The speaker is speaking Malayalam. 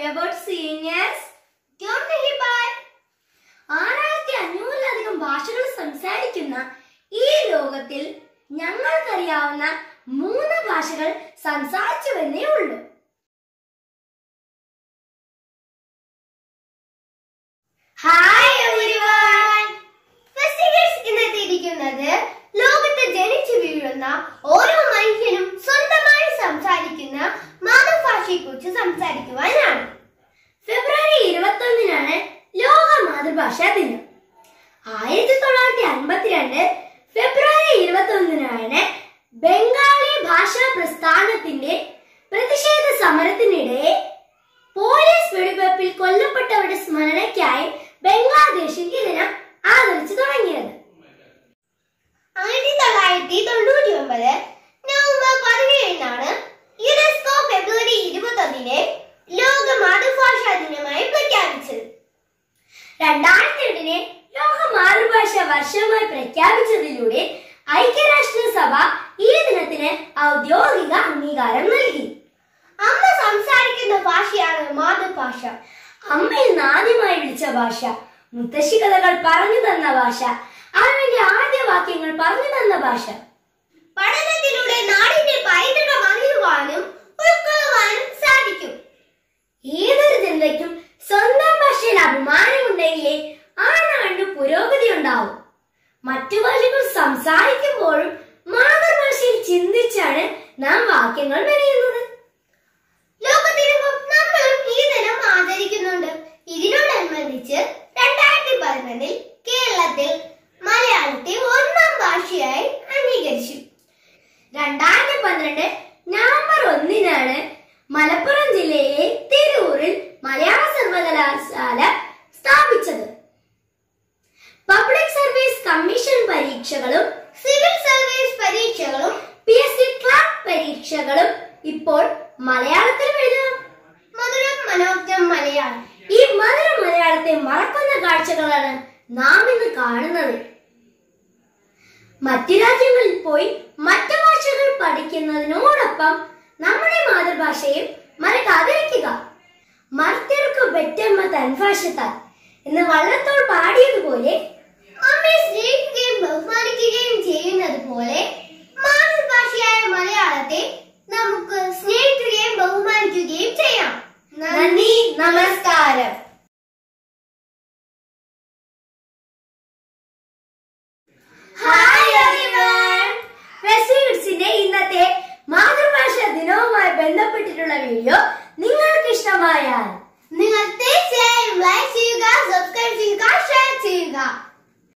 about seniors? क्यों नहीं बाय ആറായിരത്തി അഞ്ഞൂറിലധികം ഭാഷകൾ സംസാരിക്കുന്ന ഈ ലോകത്തിൽ ഞങ്ങൾക്കറിയാവുന്ന മൂന്ന് ഭാഷകൾ സംസാരിച്ചുവെന്നേ ഉള്ളൂ ഹായ് എവരിവൺ ഫെസ്റ്റിവൽസ് ഇന്നെത്തിയിരിക്കുന്നത് ലോകത്ത് ജനിച്ചു വീഴുന്ന ഓരോ മനുഷ്യനും സ്വന്തമായി സംസാരിക്കുന്ന മാതൃഭാഷയെ കുറിച്ച് സംസാരിക്കുവാനാണ് ഫെബ്രുവരി ഇരുപത്തൊന്നിനാണ് ലോക മാതൃഭാഷാ ദിനം ആയിരത്തി തൊള്ളായിരത്തി അൻപത്തിരണ്ട് ഫെബ്രുവരി ഇരുപത്തൊന്നിനാണ് ബംഗാളി ഭാഷാ പ്രസ്ഥാനത്തിന്റെ പ്രതിഷേധ സമരത്തിനിടെ പോലീസ് വെടിവെപ്പിൽ കൊല്ലപ്പെട്ടവരുടെ സ്മരണയ്ക്കായി ബംഗ്ലാദേശിൽ ഈ ദിനം ആദരിച്ചു തുടങ്ങിയത് ആയിരത്തി തൊള്ളായിരത്തി തൊണ്ണൂറ്റി ഒമ്പത് നവംബർ പതിനേഴിനാണ് യുനെസ്കോ ഫെബ്രുവരി ഇരുപത്തൊന്നിനെ ലോക മാതൃഭാഷാ ദിനമായി പ്രഖ്യാപിച്ചത് രണ്ടായിരത്തി എട്ടിനെ ലോക മാതൃഭാഷാ വർഷമായി പ്രഖ്യാപിച്ചതിലൂടെ ഐക്യരാഷ്ട്രസഭ ഈ ദിനത്തിന് ഔദ്യോഗിക അംഗീകാരം നൽകി അമ്മ സംസാരിക്കുന്ന ഭാഷയാണ് മാതൃഭാഷ അമ്മയിൽ നിന്ന് ആദ്യമായി വിളിച്ച ഭാഷ മുത്തശ്ശി കഥകൾ പറഞ്ഞു തന്ന ഭാഷ അവന്റെ ആദ്യ വാക്യങ്ങൾ പറഞ്ഞു തന്ന ഭാഷ പഠനത്തിലൂടെ നാടിന്റെ പൈതൃകം അറിയുവാനും ഉൾക്കൊള്ളുവാനും സാധിക്കും ഏതൊരു ജനതയ്ക്കും സ്വന്തം ഭാഷയിൽ അഭിമാനമുണ്ടെങ്കിലേ ആ നാടിന് പുരോഗതി ഉണ്ടാവും മറ്റു ഭാഷകൾ സംസാരിക്കുമ്പോഴും മാതൃഭാഷയിൽ ചിന്തിച്ചാണ് നാം വാക്യങ്ങൾ മെനയുന്നത് ലോകത്തിലും നമ്മളും ഈ ദിനം ആചരിക്കുന്നുണ്ട് ഇതിനോടനുബന്ധിച്ച് രണ്ടായിരത്തി പതിനൊന്നിൽ കേരളത്തിൽ മലയാളത്തെ ഒന്നാം ഭാഷയായി അംഗീകരിച്ചു രണ്ടായിരത്തി പന്ത്രണ്ട് നവംബർ ഒന്നിനാണ് മലപ്പുറം ജില്ലയിലെ തിരൂരിൽ മലയാള സർവകലാശാല സ്ഥാപിച്ചത് പബ്ലിക് സർവീസ് കമ്മീഷൻ പരീക്ഷകളും സിവിൽ സർവീസ് പരീക്ഷകളും പി എസ് സി ക്ലാർക്ക് പരീക്ഷകളും ഇപ്പോൾ മലയാളത്തിലും എഴുതാം മധുരം മനോജ്ഞം മലയാളം ഈ മധുര മലയാളത്തെ മറക്കുന്ന കാഴ്ചകളാണ് നാം ഇന്ന് കാണുന്നത് മറ്റു രാജ്യങ്ങളിൽ പോയി മറ്റു ഭാഷകൾ പഠിക്കുന്നതിനോടൊപ്പം നമ്മുടെ മാതൃഭാഷയും മറക്കാതിരിക്കുക മർത്യർക്ക് പെറ്റമ്മ തൻ ഭാഷത്താൽ എന്ന് വള്ളത്തോൾ പാടിയതുപോലെ അമ്മയെ സ്നേഹിക്കുകയും ബഹുമാനിക്കുകയും ചെയ്യുന്നത് പോലെ മാതൃഭാഷയായ മലയാളത്തെ നമുക്ക് സ്നേഹിക്കുകയും ബഹുമാനിക്കുകയും ചെയ്യാം നന്ദി നമസ്കാരം ഹായ് എവരിവൺ റെസിഡ്സിന്റെ ഇന്നത്തെ മാതൃഭാഷ ദിനവുമായി ബന്ധപ്പെട്ടിട്ടുള്ള വീഡിയോ നിങ്ങൾക്ക് ഇഷ്ടമായാൽ നിങ്ങൾ തീർച്ചയായും ലൈക്ക് ചെയ്യുക സബ്സ്ക്രൈബ് ചെയ്യുക ഷെയർ ചെയ്യുക